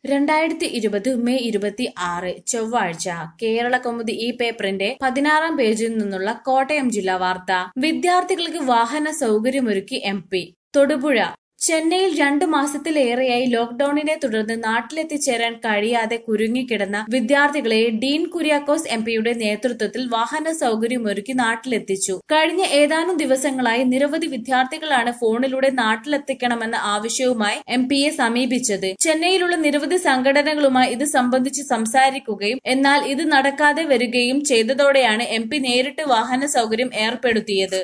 രണ്ടായിരത്തി ഇരുപത് മെയ് ഇരുപത്തി ആറ് ചൊവ്വാഴ്ച കേരള കൗമുദി ഈ പേപ്പറിന്റെ പതിനാറാം പേജിൽ നിന്നുള്ള കോട്ടയം ജില്ലാ വാർത്ത വിദ്യാർത്ഥികൾക്ക് വാഹന സൗകര്യമൊരുക്കി എം പി തൊടുപുഴ ചെന്നൈയിൽ രണ്ടു മാസത്തിലേറെയായി ലോക്ഡൌണിനെ തുടർന്ന് നാട്ടിലെത്തിച്ചേരാൻ കഴിയാതെ കുരുങ്ങിക്കിടന്ന വിദ്യാർത്ഥികളെ ഡീൻ കുര്യാക്കോസ് എം പിയുടെ നേതൃത്വത്തിൽ വാഹന സൗകര്യമൊരുക്കി നാട്ടിലെത്തിച്ചു കഴിഞ്ഞ ഏതാനും ദിവസങ്ങളായി നിരവധി വിദ്യാർത്ഥികളാണ് ഫോണിലൂടെ നാട്ടിലെത്തിക്കണമെന്ന ആവശ്യവുമായി എം പിയെ സമീപിച്ചത് ചെന്നൈയിലുള്ള നിരവധി സംഘടനകളുമായി ഇത് സംബന്ധിച്ച് സംസാരിക്കുകയും എന്നാൽ ഇത് നടക്കാതെ വരികയും ചെയ്തതോടെയാണ് എം പി നേരിട്ട് വാഹന സൗകര്യം ഏർപ്പെടുത്തിയത്